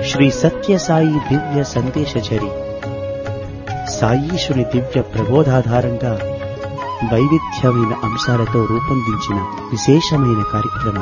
శ్రీ సత్య సాయి దివ్య సందేశచరి సాయీశుని దివ్య ప్రబోధాధారంగా వైవిధ్యమైన అంశాలతో రూపొందించిన విశేషమైన కార్యక్రమం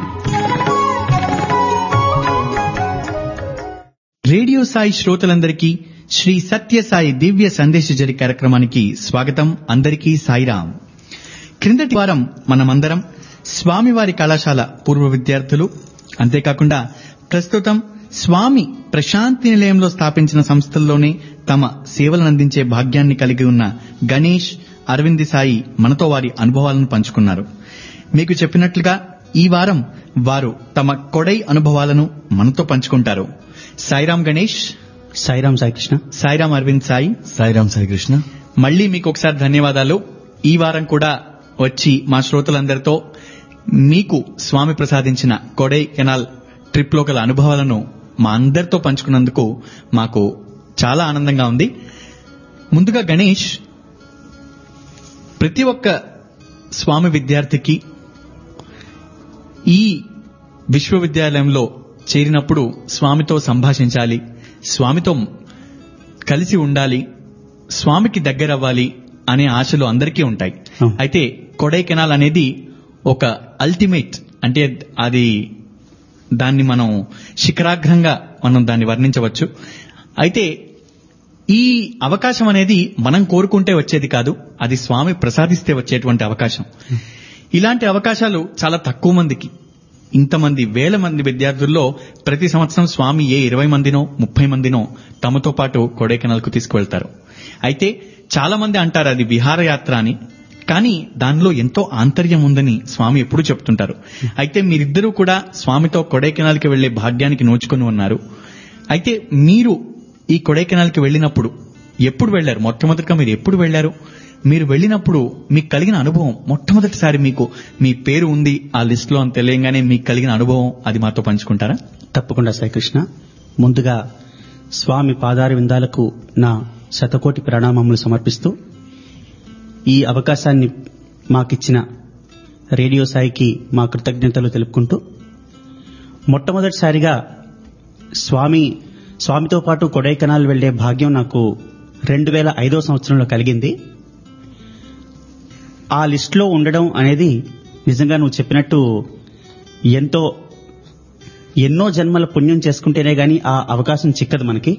రేడియో సాయి శ్రోతలందరికీ శ్రీ సత్య సాయి దివ్య సందేశజరి కార్యక్రమానికి స్వాగతం అందరికీ సాయిరాం క్రిందటి వారం మనమందరం స్వామివారి కళాశాల పూర్వ విద్యార్థులు అంతేకాకుండా ప్రస్తుతం స్వామి ప్రశాంతి నిలయంలో స్థాపించిన సంస్థల్లోనే తమ సేవలను అందించే భాగ్యాన్ని కలిగి ఉన్న గణేష్ అరవింద్ సాయి మనతో వారి అనుభవాలను పంచుకున్నారు మీకు చెప్పినట్లుగా ఈ వారం వారు తమ కొడై అనుభవాలను మనతో పంచుకుంటారు సాయిరాం గణేష్ సాయిరాం సాయికృష్ణ సాయిరాం అరవింద్ సాయి సాయిరాం సాయికృష్ణ మళ్ళీ మీకు ఒకసారి ధన్యవాదాలు ఈ వారం కూడా వచ్చి మా శ్రోతలందరితో మీకు స్వామి ప్రసాదించిన కొడై కెనాల్ ట్రిప్ లో గల అనుభవాలను మా అందరితో పంచుకున్నందుకు మాకు చాలా ఆనందంగా ఉంది ముందుగా గణేష్ ప్రతి ఒక్క స్వామి విద్యార్థికి ఈ విశ్వవిద్యాలయంలో చేరినప్పుడు స్వామితో సంభాషించాలి స్వామితో కలిసి ఉండాలి స్వామికి దగ్గరవ్వాలి అనే ఆశలు అందరికీ ఉంటాయి అవును. అయితే కొడైకెనాల్ అనేది ఒక అల్టిమేట్ అంటే అది దాన్ని మనం శిఖరాగ్రంగా మనం దాన్ని వర్ణించవచ్చు అయితే ఈ అవకాశం అనేది మనం కోరుకుంటే వచ్చేది కాదు అది స్వామి ప్రసాదిస్తే వచ్చేటువంటి అవకాశం ఇలాంటి అవకాశాలు చాలా తక్కువ మందికి ఇంతమంది వేల మంది విద్యార్థుల్లో ప్రతి సంవత్సరం స్వామి ఏ ఇరవై మందినో ముప్పై మందినో తమతో పాటు కొడైకెనాల్కు తీసుకువెళ్తారు అయితే చాలా మంది అంటారు అది విహారయాత్ర అని కానీ దానిలో ఎంతో ఆంతర్యం ఉందని స్వామి ఎప్పుడూ చెప్తుంటారు అయితే మీరిద్దరూ కూడా స్వామితో కొడైకెనాల్కి వెళ్లే భాగ్యానికి నోచుకొని ఉన్నారు అయితే మీరు ఈ కొడైకెనాల్కి వెళ్ళినప్పుడు ఎప్పుడు వెళ్లారు మొట్టమొదటిగా మీరు ఎప్పుడు వెళ్లారు మీరు వెళ్ళినప్పుడు మీకు కలిగిన అనుభవం మొట్టమొదటిసారి మీకు మీ పేరు ఉంది ఆ లిస్ట్ లో అని తెలియంగానే మీకు కలిగిన అనుభవం అది మాతో పంచుకుంటారా తప్పకుండా సాయికృష్ణ ముందుగా స్వామి పాదార విందాలకు నా శతకోటి ప్రణామములు సమర్పిస్తూ ఈ అవకాశాన్ని మాకిచ్చిన రేడియో సాయికి మా కృతజ్ఞతలు తెలుపుకుంటూ మొట్టమొదటిసారిగా స్వామి స్వామితో పాటు కొడైకెనాల్ వెళ్లే భాగ్యం నాకు రెండు వేల ఐదో సంవత్సరంలో కలిగింది ఆ లిస్టులో ఉండడం అనేది నిజంగా నువ్వు చెప్పినట్టు ఎంతో ఎన్నో జన్మల పుణ్యం చేసుకుంటేనే గాని ఆ అవకాశం చిక్కదు మనకి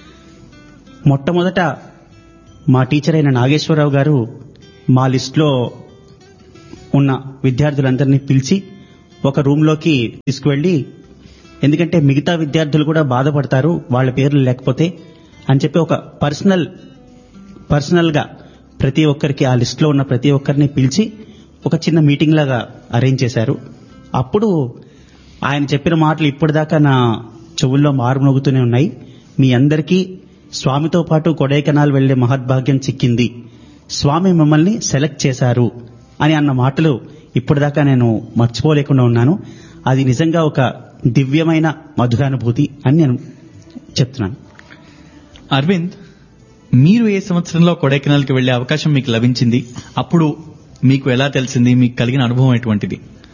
మొట్టమొదట మా టీచర్ అయిన నాగేశ్వరరావు గారు మా లిస్టులో ఉన్న విద్యార్థులందరినీ పిలిచి ఒక రూమ్లోకి తీసుకువెళ్ళి ఎందుకంటే మిగతా విద్యార్థులు కూడా బాధపడతారు వాళ్ళ పేర్లు లేకపోతే అని చెప్పి ఒక పర్సనల్ పర్సనల్గా ప్రతి ఒక్కరికి ఆ లిస్టులో ఉన్న ప్రతి ఒక్కరిని పిలిచి ఒక చిన్న మీటింగ్ లాగా అరేంజ్ చేశారు అప్పుడు ఆయన చెప్పిన మాటలు ఇప్పటిదాకా నా చెవుల్లో మారుమోగుతూనే ఉన్నాయి మీ అందరికీ స్వామితో పాటు కొడైకెనాల్ వెళ్లే మహద్భాగ్యం చిక్కింది స్వామి మిమ్మల్ని సెలెక్ట్ చేశారు అని అన్న మాటలు ఇప్పటిదాకా నేను మర్చిపోలేకుండా ఉన్నాను అది నిజంగా ఒక దివ్యమైన మధురానుభూతి అని నేను చెప్తున్నాను అరవింద్ మీరు ఏ సంవత్సరంలో కొడైకెనాల్కి వెళ్లే అవకాశం మీకు లభించింది అప్పుడు మీకు ఎలా తెలిసింది మీకు కలిగిన అనుభవం ఎటువంటిది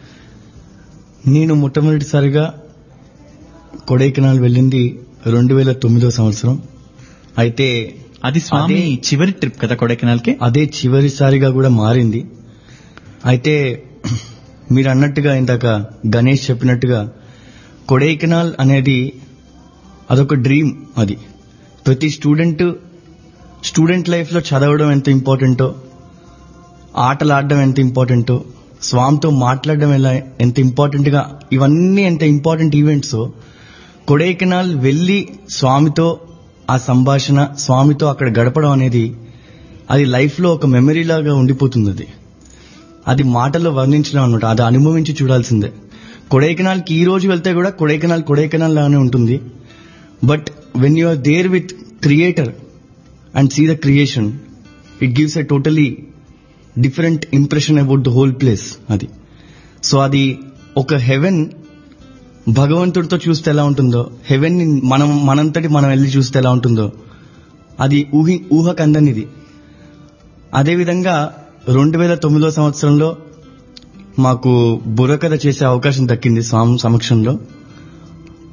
నేను మొట్టమొదటిసారిగా కొడైకెనాల్ వెళ్ళింది రెండు వేల తొమ్మిదో సంవత్సరం అయితే అది స్వామి అదే- చివరి ట్రిప్ కదా కొడైకెనాల్కి అదే చివరిసారిగా కూడా మారింది అయితే మీరు అన్నట్టుగా ఇందాక గణేష్ చెప్పినట్టుగా కొడైకెనాల్ అనేది అదొక డ్రీమ్ అది ప్రతి స్టూడెంట్ స్టూడెంట్ లైఫ్లో చదవడం ఎంత ఇంపార్టెంటో ఆటలు ఆడడం ఎంత ఇంపార్టెంటో స్వామితో మాట్లాడడం ఎలా ఎంత ఇంపార్టెంట్గా ఇవన్నీ ఎంత ఇంపార్టెంట్ ఈవెంట్స్ కొడైకెనాల్ వెళ్ళి స్వామితో ఆ సంభాషణ స్వామితో అక్కడ గడపడం అనేది అది లైఫ్లో ఒక మెమరీ లాగా ఉండిపోతుంది అది అది మాటల్లో వర్ణించడం అనమాట అది అనుభవించి చూడాల్సిందే కొడైకెనాల్కి ఈ రోజు వెళ్తే కూడా కొడైకెనాల్ కొడైకెనాల్ లానే ఉంటుంది but when you are there with creator and see the creation it gives a totally different impression about the whole place అది సో అది ఒక హెవెన్ భగవంతుడితో చూస్తే ఎలా ఉంటుందో హెవెన్ ని మనం మనంతటి మనం వెళ్ళి చూస్తే ఎలా ఉంటుందో అది ఊహి ఊహకందనిది అదేవిధంగా రెండు వేల తొమ్మిదో సంవత్సరంలో మాకు బుర్రకథ చేసే అవకాశం దక్కింది స్వామి సమక్షంలో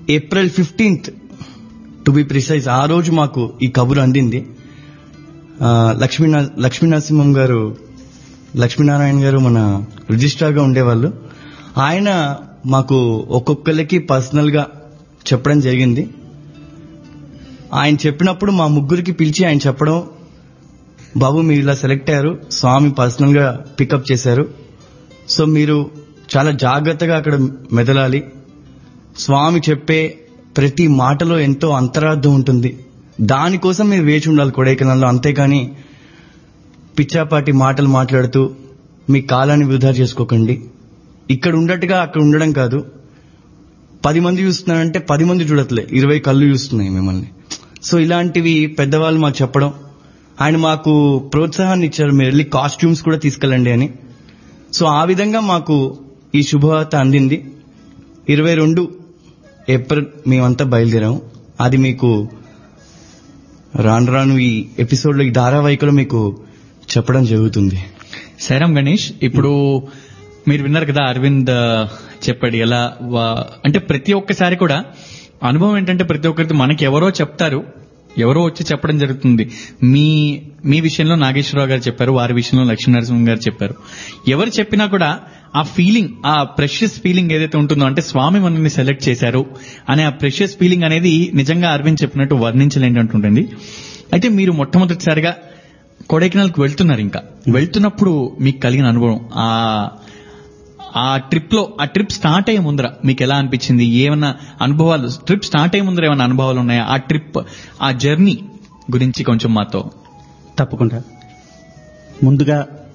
April fifteenth to be precise ఆ రోజు మాకు ఈ కబురు అందింది ఆ, లక్ష్మీ లక్ష్మీ నరసింహం గారు లక్ష్మీనారాయణ గారు మన రిజిస్ట్రార్ గా ఉండేవాళ్ళు ఆయన మాకు ఒక్కొక్కరికి పర్సనల్ గా చెప్పడం జరిగింది ఆయన చెప్పినప్పుడు మా ముగ్గురికి పిలిచి ఆయన చెప్పడం బాబు మీరు ఇలా సెలెక్ట్ అయ్యారు స్వామి పర్సనల్ గా పికప్ చేశారు సో మీరు చాలా జాగ్రత్తగా అక్కడ మెదలాలి స్వామి చెప్పే ప్రతి మాటలో ఎంతో అంతరార్థం ఉంటుంది దానికోసం మీరు వేచి ఉండాలి కొడైకెనాల్లో అంతేకాని పిచ్చాపాటి మాటలు మాట్లాడుతూ మీ కాలాన్ని వృధా చేసుకోకండి ఇక్కడ ఉండట్టుగా అక్కడ ఉండడం కాదు పది మంది చూస్తున్నారంటే పది మంది చూడట్లే ఇరవై కళ్ళు చూస్తున్నాయి మిమ్మల్ని సో ఇలాంటివి పెద్దవాళ్ళు మాకు చెప్పడం ఆయన మాకు ప్రోత్సాహాన్ని ఇచ్చారు మీరు వెళ్ళి కాస్ట్యూమ్స్ కూడా తీసుకెళ్ళండి అని సో ఆ విధంగా మాకు ఈ శుభవార్త అందింది ఇరవై రెండు ఏప్రిల్ మేమంతా బయలుదేరాము అది మీకు రాను రాను ఈ ఎపిసోడ్లో ఈ ధారావాహికలో మీకు చెప్పడం జరుగుతుంది సైరామ్ గణేష్ ఇప్పుడు మీరు విన్నారు కదా అరవింద్ ఆ, చెప్పాడు ఎలా వా- అంటే ప్రతి ఒక్కసారి కూడా అనుభవం ఏంటంటే ప్రతి ఒక్కరికి మనకి ఎవరో చెప్తారు ఎవరో వచ్చి చెప్పడం జరుగుతుంది మీ మీ విషయంలో నాగేశ్వరరావు గారు చెప్పారు వారి విషయంలో లక్ష్మీనరసింహం గారు చెప్పారు ఎవరు చెప్పినా కూడా ఆ ఫీలింగ్ ఆ ప్రెషియస్ ఫీలింగ్ ఏదైతే ఉంటుందో అంటే స్వామి మనల్ని సెలెక్ట్ చేశారు అనే ఆ ప్రెషియస్ ఫీలింగ్ అనేది నిజంగా అరవింద్ చెప్పినట్టు వర్ణించలేని అంటుంటుంది అయితే మీరు మొట్టమొదటిసారిగా కొడైకెనాల్కి వెళ్తున్నారు ఇంకా వెళ్తున్నప్పుడు మీకు కలిగిన అనుభవం ఆ ఆ ట్రిప్ లో ఆ ట్రిప్ స్టార్ట్ అయ్యే ముందర మీకు ఎలా అనిపించింది ఏమన్నా అనుభవాలు ట్రిప్ స్టార్ట్ అయ్యే ముందర ఏమైనా అనుభవాలు ఉన్నాయా ఆ ట్రిప్ ఆ జర్నీ గురించి కొంచెం మాతో తప్పకుండా ముందుగా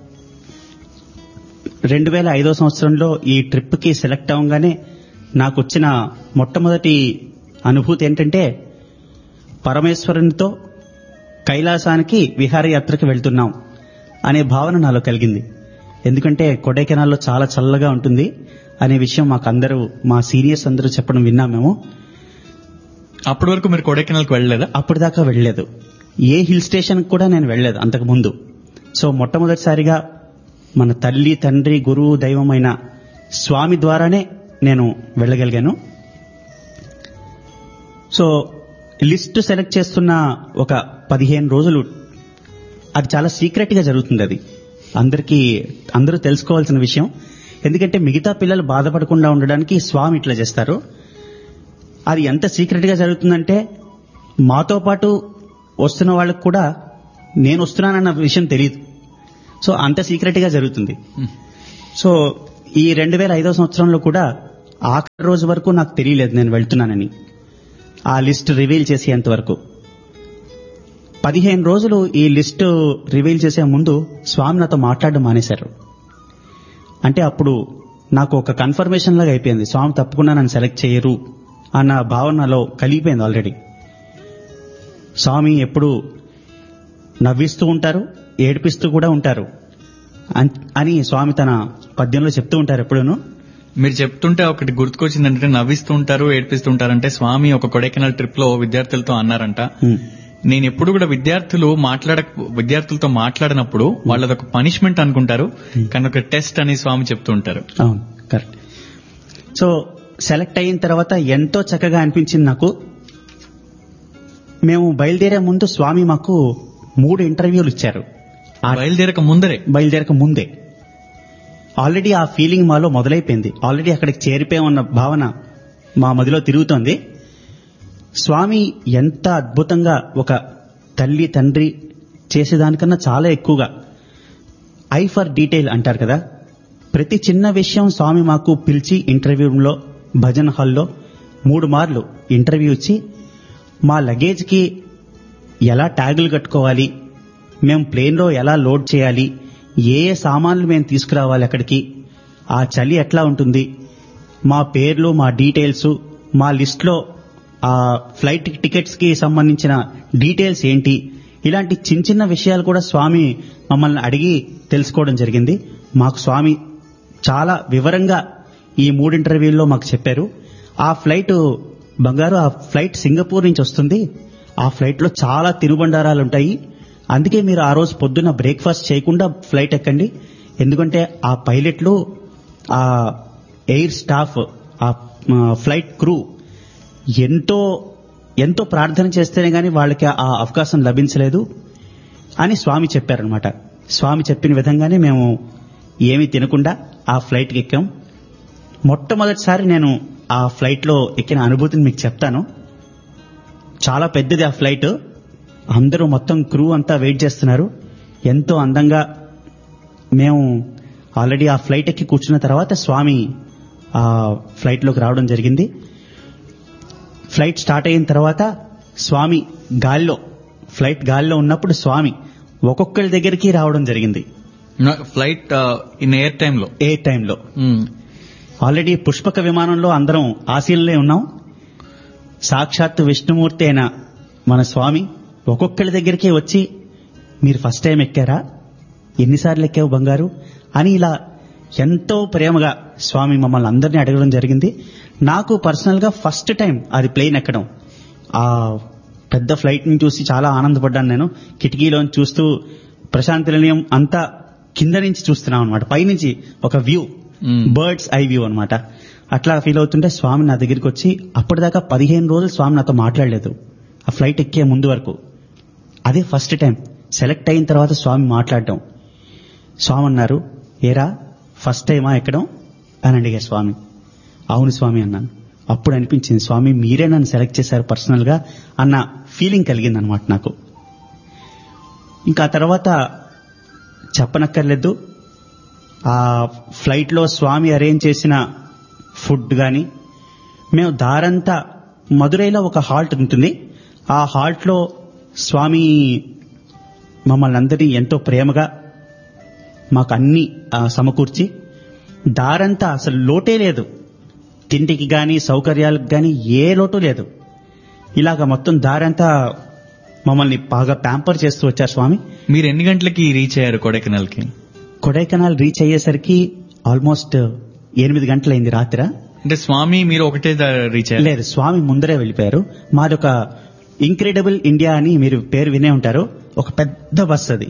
రెండు వేల ఐదో సంవత్సరంలో ఈ ట్రిప్కి సెలెక్ట్ అవ్వగానే నాకు వచ్చిన మొట్టమొదటి అనుభూతి ఏంటంటే పరమేశ్వరునితో కైలాసానికి విహారయాత్రకు వెళ్తున్నాం అనే భావన నాలో కలిగింది ఎందుకంటే కొడైకెనాల్లో చాలా చల్లగా ఉంటుంది అనే విషయం మాకు అందరూ మా సీనియర్స్ అందరూ చెప్పడం విన్నాం మేము అప్పటి వరకు మీరు కొడైకెనాల్కి వెళ్ళలేదా అప్పటిదాకా వెళ్ళలేదు ఏ హిల్ స్టేషన్ కూడా నేను వెళ్ళలేదు అంతకు ముందు సో మొట్టమొదటిసారిగా మన తల్లి తండ్రి గురువు దైవమైన స్వామి ద్వారానే నేను వెళ్ళగలిగాను సో లిస్ట్ సెలెక్ట్ చేస్తున్న ఒక పదిహేను రోజులు అది చాలా సీక్రెట్ గా జరుగుతుంది అది అందరికీ అందరూ తెలుసుకోవాల్సిన విషయం ఎందుకంటే మిగతా పిల్లలు బాధపడకుండా ఉండడానికి స్వామి ఇట్లా చేస్తారు అది ఎంత సీక్రెట్ గా జరుగుతుందంటే మాతో పాటు వస్తున్న వాళ్ళకు కూడా నేను వస్తున్నానన్న విషయం తెలియదు సో అంత సీక్రెట్ గా జరుగుతుంది సో ఈ రెండు వేల ఐదో సంవత్సరంలో కూడా ఆఖరి రోజు వరకు నాకు తెలియలేదు నేను వెళ్తున్నానని ఆ లిస్ట్ రివీల్ చేసేంత వరకు పదిహేను రోజులు ఈ లిస్ట్ రివీల్ చేసే ముందు స్వామి నాతో మాట్లాడడం మానేశారు అంటే అప్పుడు నాకు ఒక కన్ఫర్మేషన్ లాగా అయిపోయింది స్వామి తప్పకుండా నన్ను సెలెక్ట్ చేయరు అన్న భావన నాలో కలిగిపోయింది ఆల్రెడీ స్వామి ఎప్పుడు నవ్విస్తూ ఉంటారు ఏడిపిస్తూ కూడా ఉంటారు అన్- అని స్వామి తన పద్యంలో చెప్తూ ఉంటారు ఎప్పుడూను మీరు చెప్తుంటే ఒకటి గుర్తుకొచ్చింది అంటే నవ్విస్తూ ఉంటారు ఏడిపిస్తూ ఉంటారంటే స్వామి ఒక కొడైకెనాల్ ట్రిప్ లో విద్యార్థులతో అన్నారంట ఉమ్, నేను ఎప్పుడు కూడా విద్యార్థులు మాట్లాడ విద్యార్థులతో మాట్లాడినప్పుడు వాళ్ళది ఒక పనిష్మెంట్ అనుకుంటారు కానీ ఒక టెస్ట్ అని స్వామి చెప్తూ ఉంటారు అవును కరెక్ట్ సో సెలెక్ట్ అయిన తర్వాత ఎంతో చక్కగా అనిపించింది నాకు మేము బయలుదేరే ముందు స్వామి మాకు మూడు ఇంటర్వ్యూలు ఇచ్చారు ఆ బయలుదేరక ముందరే బయలుదేరక ముందే ఆల్రెడీ ఆ ఫీలింగ్ మాలో మొదలైపోయింది ఆల్రెడీ అక్కడికి చేరిపోయామన్న భావన మా మదిలో తిరుగుతోంది స్వామి ఎంత అద్భుతంగా ఒక తల్లి తండ్రి చేసేదానికన్నా చాలా ఎక్కువగా ఐ ఫర్ డీటెయిల్ అంటారు కదా ప్రతి చిన్న విషయం స్వామి మాకు పిలిచి ఇంటర్వ్యూ రూమ్లో భజన్ హాల్లో మూడు మార్లు ఇంటర్వ్యూ ఇచ్చి మా లగేజ్కి ఎలా ట్యాగులు కట్టుకోవాలి మేము ప్లేన్లో ఎలా లోడ్ చేయాలి ఏ ఏ సామాన్లు మేము తీసుకురావాలి అక్కడికి ఆ చలి ఎట్లా ఉంటుంది మా పేర్లు మా డీటెయిల్స్ మా లిస్ట్లో ఆ ఫ్లైట్ టికెట్స్కి సంబంధించిన డీటెయిల్స్ ఏంటి ఇలాంటి చిన్న చిన్న విషయాలు కూడా స్వామి మమ్మల్ని అడిగి తెలుసుకోవడం జరిగింది మాకు స్వామి చాలా వివరంగా ఈ మూడు ఇంటర్వ్యూల్లో మాకు చెప్పారు ఆ ఫ్లైట్ బంగారు ఆ ఫ్లైట్ సింగపూర్ నుంచి వస్తుంది ఆ ఫ్లైట్లో చాలా తినుబండారాలు ఉంటాయి అందుకే మీరు ఆ రోజు పొద్దున్న బ్రేక్ఫాస్ట్ చేయకుండా ఫ్లైట్ ఎక్కండి ఎందుకంటే ఆ పైలట్లు ఆ ఎయిర్ స్టాఫ్ ఆ ఆ, ఫ్లైట్ క్రూ ఎంతో ఎంతో ప్రార్థన చేస్తేనే గాని వాళ్ళకి ఆ అవకాశం లభించలేదు అని స్వామి చెప్పారనమాట స్వామి చెప్పిన విధంగానే మేము ఏమీ తినకుండా ఆ ఫ్లైట్కి ఎక్కాం మొట్టమొదటిసారి నేను ఆ ఫ్లైట్లో ఎక్కిన అనుభూతిని మీకు చెప్తాను చాలా పెద్దది ఆ ఫ్లైట్ అందరూ మొత్తం క్రూ అంతా వెయిట్ చేస్తున్నారు ఎంతో అందంగా మేము ఆల్రెడీ ఆ ఫ్లైట్ ఎక్కి కూర్చున్న తర్వాత స్వామి ఆ ఫ్లైట్లోకి రావడం జరిగింది ఫ్లైట్ స్టార్ట్ అయిన తర్వాత స్వామి గాల్లో ఫ్లైట్ గాల్లో ఉన్నప్పుడు స్వామి ఒక్కొక్కరి దగ్గరికి రావడం జరిగింది ఫ్లైట్ ఇన్ ఎయిర్ టైంలో ఏ టైంలో ఆల్రెడీ పుష్పక విమానంలో అందరం ఆశీలనే ఉన్నాం సాక్షాత్ విష్ణుమూర్తి అయిన మన స్వామి ఒక్కొక్కరి దగ్గరికి వచ్చి మీరు ఫస్ట్ టైం ఎక్కారా ఎన్నిసార్లు ఎక్కావు బంగారు అని ఇలా ఎంతో ప్రేమగా స్వామి మమ్మల్ని అందరినీ అడగడం జరిగింది నాకు పర్సనల్ గా ఫస్ట్ టైం అది ప్లేన్ ఎక్కడం ఆ పెద్ద ఫ్లైట్ ని చూసి చాలా ఆనందపడ్డాను నేను కిటికీలోంచి చూస్తూ ప్రశాంతి నిలయం అంతా కింద నుంచి చూస్తున్నాం అనమాట పైనుంచి ఒక వ్యూ మ్మ్. బర్డ్స్ ఐ వ్యూ అనమాట అట్లా ఫీల్ అవుతుంటే స్వామి నా దగ్గరికి వచ్చి అప్పటిదాకా పదిహేను రోజులు స్వామి నాతో మాట్లాడలేదు ఆ ఫ్లైట్ ఎక్కే ముందు వరకు అదే ఫస్ట్ టైం సెలెక్ట్ అయిన తర్వాత స్వామి మాట్లాడటం స్వామి అన్నారు ఏరా ఫస్ట్ టైమా ఎక్కడం అని అడిగారు స్వామి అవును స్వామి అన్నాను అప్పుడు అనిపించింది స్వామి మీరే నన్ను సెలెక్ట్ చేశారు పర్సనల్ గా అన్న ఫీలింగ్ కలిగింది అనమాట నాకు ఇంకా ఆ తర్వాత చెప్పనక్కర్లేదు ఆ ఫ్లైట్లో స్వామి అరేంజ్ చేసిన ఫుడ్ కానీ మేము దారంతా మదురైలో ఒక హాల్ట్ ఉంటుంది ఆ హాల్ట్లో స్వామి మమ్మల్ని అందరినీ ఎంతో ప్రేమగా మాకు అన్ని ఆ, సమకూర్చి దారంతా అసలు లోటే లేదు తిండికి కానీ సౌకర్యాలకు కానీ ఏ లోటు లేదు ఇలాగ మొత్తం దారంతా మమ్మల్ని బాగా ప్యాంపర్ చేస్తూ వచ్చారు స్వామి మీరు ఎన్ని గంటలకి రీచ్ అయ్యారు కొడైకెనాల్ కి కొడైకెనాల్ రీచ్ అయ్యేసరికి ఆల్మోస్ట్ ఎనిమిది గంటలైంది రాత్రి అంటే స్వామి మీరు ఒకటే రీచ్ అయ్యారు లేదు స్వామి ముందరే వెళ్ళిపోయారు మాది ఒక ఇంక్రెడిబుల్ ఇండియా అని మీరు పేరు వినే ఉంటారు ఒక పెద్ద బస్ అది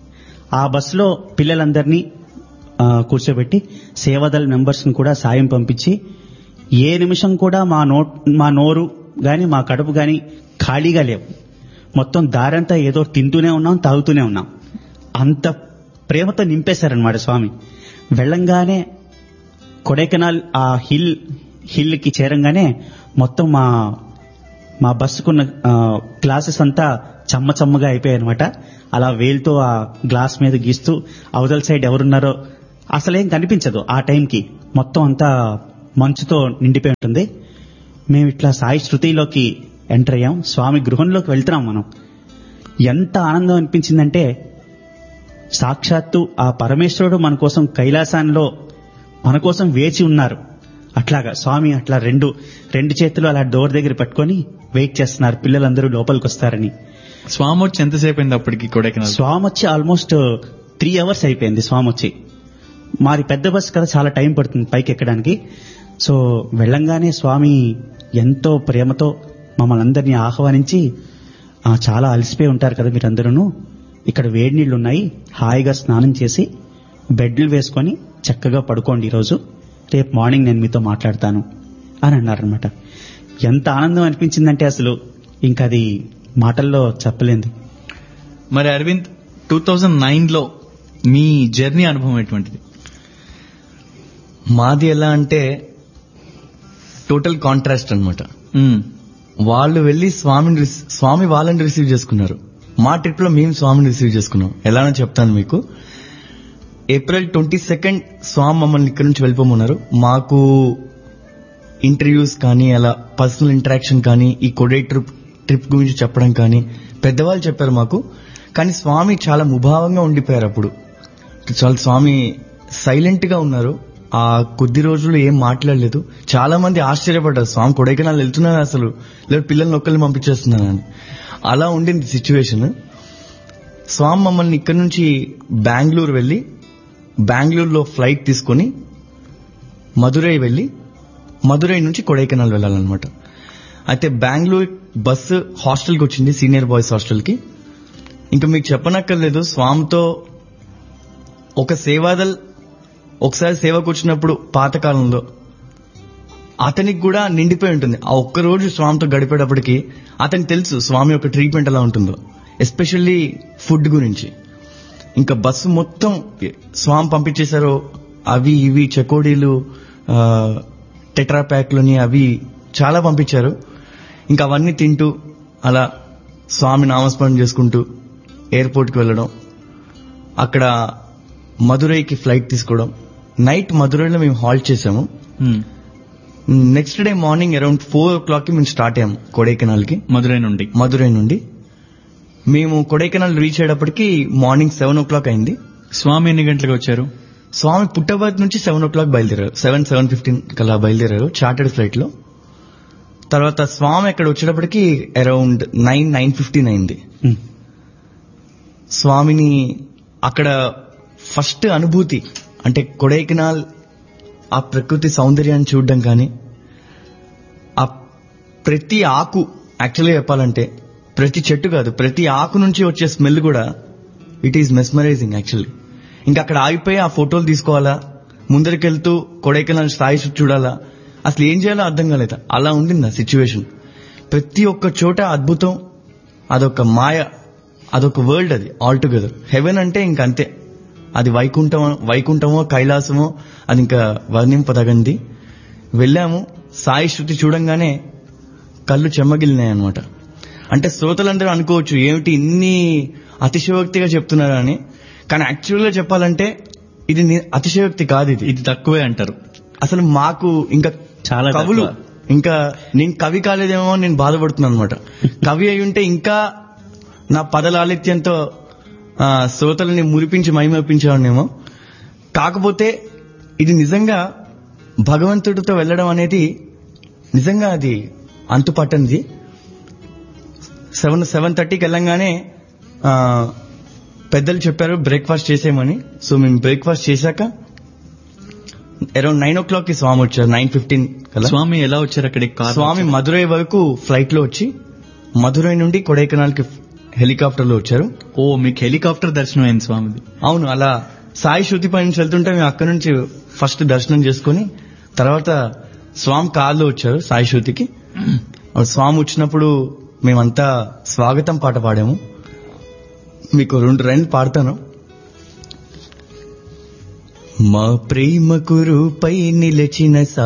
ఆ బస్సులో పిల్లలందరినీ ఆ, కూర్చోబెట్టి సేవాదల్ మెంబర్స్ ని కూడా సాయం పంపించి ఏ నిమిషం కూడా మా నో మా నోరు గాని మా కడుపు గాని ఖాళీగా లేవు మొత్తం దారంతా ఏదో తింటూనే ఉన్నాం తాగుతూనే ఉన్నాం అంత ప్రేమతో నింపేశారనమాట స్వామి వెళ్ళంగానే కొడైకెనాల్ ఆ హిల్ హిల్ కి చేరంగానే మొత్తం మా మా బస్సుకున్న ఆ, గ్లాసెస్ అంతా చమ్మ చమ్మగా అయిపోయాయి అనమాట అలా వేలుతో ఆ గ్లాస్ మీద గీస్తూ అవతల సైడ్ ఎవరున్నారో అసలేం కనిపించదు ఆ టైంకి మొత్తం అంతా మంచుతో నిండిపోయి ఉంటుంది మేము ఇట్లా సాయి శృతిలోకి ఎంటర్ అయ్యాం స్వామి గృహంలోకి వెళ్తున్నాం మనం ఎంత ఆనందం అనిపించిందంటే సాక్షాత్తు ఆ పరమేశ్వరుడు మన కోసం కైలాసాన్లో మన కోసం వేచి ఉన్నారు అట్లాగా స్వామి అట్లా రెండు రెండు చేతులు అలా డోర్ దగ్గర పట్టుకొని వెయిట్ చేస్తున్నారు పిల్లలందరూ లోపలికి వస్తారని స్వామి వచ్చి ఎంతసేపు అయింది అప్పటికి కొడైకెనాల్ స్వామి వచ్చి ఆల్మోస్ట్ త్రీ అవర్స్ అయిపోయింది స్వామి వచ్చి మాది పెద్ద బస్ కదా చాలా టైం పడుతుంది పైకి ఎక్కడానికి సో వెళ్ళంగానే స్వామి ఎంతో ప్రేమతో మమ్మల్ని అందరినీ ఆహ్వానించి "ఆ, చాలా అలసిపోయి ఉంటారు కదా మీరందరూ ఇక్కడ వేడి నీళ్లు ఉన్నాయి హాయిగా స్నానం చేసి బెడ్లు వేసుకొని చక్కగా పడుకోండి ఈరోజు రేపు మార్నింగ్ నేను మీతో మాట్లాడతాను అని అన్నారనమాట ఎంత ఆనందం అనిపించిందంటే అసలు ఇంకా అది మాటల్లో చెప్పలేంది మరి అరవింద్ టూ థౌజండ్ నైన్ లో మీ జర్నీ అనుభవం ఎటువంటిది మాది ఎలా అంటే టోటల్ కాంట్రాస్ట్ అన్నమాట మ్మ్. వాళ్ళు వెళ్ళి స్వామిని రిస్- స్వామి వాళ్ళని రిసీవ్ చేసుకున్నారు మా ట్రిప్ లో మేము స్వామిని రిసీవ్ చేసుకున్నాం ఎలానో చెప్తాను మీకు ఏప్రిల్ ట్వంటీ సెకండ్ స్వామి మమ్మల్ని ఇక్కడ నుంచి వెళ్ళిపోమన్నారు మాకు ఇంటర్వ్యూస్ కానీ అలా పర్సనల్ ఇంటరాక్షన్ కానీ ఈ కొడే ట్రిప్ ట్రిప్ గురించి చెప్పడం కానీ పెద్దవాళ్ళు చెప్పారు మాకు కానీ స్వామి చాలా ముభావంగా ఉండిపోయారు అప్పుడు చాలా స్వామి సైలెంట్ గా ఉన్నారు ఆ కొద్ది రోజులు ఏం మాట్లాడలేదు చాలా మంది ఆశ్చర్యపడ్డారు స్వామి కొడైకెనాల్ వెళ్తున్నారు అసలు లేదు పిల్లల్ని ఒక్కరిని పంపించేస్తున్నానని అలా ఉండింది సిచ్యువేషన్ స్వామి మమ్మల్ని ఇక్కడ నుంచి బెంగళూరు వెళ్ళి బెంగళూరులో ఫ్లైట్ తీసుకొని మదురై వెళ్ళి మదురై నుంచి కొడైకెనాల్ వెళ్ళాలన్నమాట అయితే బెంగళూరు బస్సు హాస్టల్కి వచ్చింది సీనియర్ బాయ్స్ హాస్టల్కి ఇంకా మీకు చెప్పనక్కర్లేదు స్వామితో ఒక సేవాదల్ ఒకసారి సేవకు వచ్చినప్పుడు పాతకాలంలో అతనికి కూడా నిండిపోయి ఉంటుంది ఆ ఒక్క రోజు స్వామితో గడిపేటప్పటికి అతనికి తెలుసు స్వామి యొక్క ట్రీట్మెంట్ ఎలా ఉంటుందో ఎస్పెషల్లీ ఫుడ్ గురించి ఇంకా బస్సు మొత్తం స్వామి పంపించేశారో అవి ఇవి చెకోడీలు ఆ, టెట్రా ప్యాక్లని అవి చాలా పంపించారు ఇంకా అవన్నీ తింటూ అలా స్వామి నామస్మరణ చేసుకుంటూ ఎయిర్పోర్ట్కి వెళ్ళడం అక్కడ మదురైకి ఫ్లైట్ తీసుకోవడం నైట్ మదురైలో మేము హాల్ట్ చేసాము ఉమ్. Next day morning around four o'clock కి మేము స్టార్ట్ అయ్యాము కొడైకెనాల్కి మదురై నుండి మదురై నుండి మేము కొడైకెనాల్ రీచ్ అయ్యేటప్పటికి మార్నింగ్ సెవెన్ ఓ క్లాక్ అయింది స్వామి ఎన్ని గంటలకు వచ్చారు స్వామి పుట్టబర్త్ నుంచి సెవెన్ ఓ క్లాక్ బయలుదేరారు సెవెన్ సెవెన్ ఫిఫ్టీన్ కల్లా బయలుదేరారు చార్టెడ్ ఫ్లైట్ లో తర్వాత స్వామి అక్కడ వచ్చేటప్పటికి అరౌండ్ నైన్ నైన్ ఫిఫ్టీన్ అయింది ఉమ్. స్వామిని అక్కడ ఫస్ట్ అనుభూతి అంటే కొడైకెనాల్ ఆ ప్రకృతి సౌందర్యాన్ని చూడడం కానీ ఆ ప్రతి ఆకు యాక్చువల్గా చెప్పాలంటే ప్రతి చెట్టు కాదు ప్రతి ఆకు నుంచి వచ్చే స్మెల్ కూడా ఇట్ ఈస్ మెస్మరైజింగ్ యాక్చువల్లీ ఇంకా అక్కడ ఆగిపోయి ఆ ఫోటోలు తీసుకోవాలా ముందరికెళ్తూ కొడైకెనాల్ స్థాయి చుట్టూ చూడాలా అసలు ఏం చేయాలో అర్థం కాలేదు అలా ఉండింది ఆ సిచ్యువేషన్ ప్రతి ఒక్క చోట అద్భుతం అదొక మాయ అదొక వరల్డ్ అది ఆల్ టుగెదర్ హెవెన్ అంటే ఇంక అంతే అది వైకుంఠమో వైకుంఠమో కైలాసమో అది ఇంకా వర్ణింపదగంది వెళ్ళాము సాయి శృతి చూడంగానే కళ్ళు చెమ్మగిలినాయి అనమాట అంటే శ్రోతలందరూ అనుకోవచ్చు ఏమిటి ఇన్ని అతిశయోక్తిగా చెప్తున్నారు అని కానీ యాక్చువల్గా చెప్పాలంటే ఇది ని- అతిశయోక్తి కాదు ఇది ఇది తక్కువే అంటారు అసలు మాకు ఇంకా చాలా కవులు తక్కువ. ఇంకా నేను కవి కాలేదేమో అని నేను బాధపడుతున్నాను అనమాట కవి అయి ఉంటే ఇంకా నా పదలాలిత్యంతో ఆ, శ్రోతలని మురిపించి మైమపించేవాడినేమో కాకపోతే ఇది నిజంగా భగవంతుడితో వెళ్ళడం అనేది నిజంగా అది అంతుపట్టనిది సెవెన్ సెవెన్ థర్టీకి వెళ్ళంగానే ఆ, పెద్దలు చెప్పారు బ్రేక్ఫాస్ట్ చేసేయమని సో మేము బ్రేక్ఫాస్ట్ చేశాక అరౌండ్ నైన్ ఓ క్లాక్ కి స్వామి వచ్చారు నైన్ ఫిఫ్టీన్ కదా స్వామి ఎలా వచ్చారు అక్కడికి కార్ స్వామి మధురై వరకు ఫ్లైట్ లో వచ్చి మధురై నుండి కొడైకెనాల్ కి హెలికాప్టర్ లో వచ్చారు ఓ మీకు హెలికాప్టర్ దర్శనం అయింది స్వామిది అవును అలా సాయి శృతి పై నుంచి వెళ్తుంటే మేము అక్కడ నుంచి ఫస్ట్ దర్శనం చేసుకుని తర్వాత స్వామి కార్లో వచ్చారు సాయి శృతికి అప్పుడు స్వామి వచ్చినప్పుడు మేమంతా స్వాగతం పాట పాడాము మీకు రెండు రెండు పాడతాను మా ప్రేమ కురుపై నిలిచిన